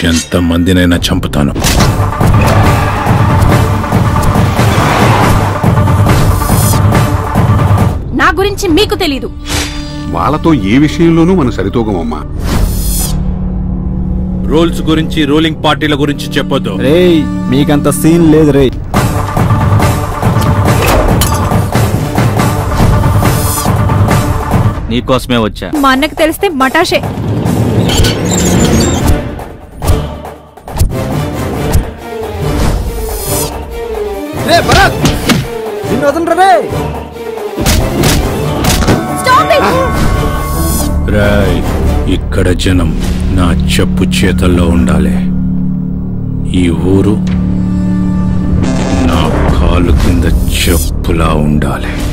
ఎంతమందినైనా చంపుతాను నా గురించి మీకు తెలీదు వాళ్ళతో ఏ విషయంలోనూ మనం సరితూగమమ్మా రూల్స్ గురించి రూలింగ్ పార్టీల గురించి చెప్పొద్దు రేయ్ మీకంత సీన్ లేదు రే నీకోసమే వచ్చా మా అన్నకి తెలిస్తే మటాషే రే భరత్ నిన్ను వదలరా రే రాయ్ ఇక్కడ జనం నా చెప్పు చేతల్లో ఉండాలి ఈ ఊరు నా కాలు కింద చెప్పులా ఉండాలి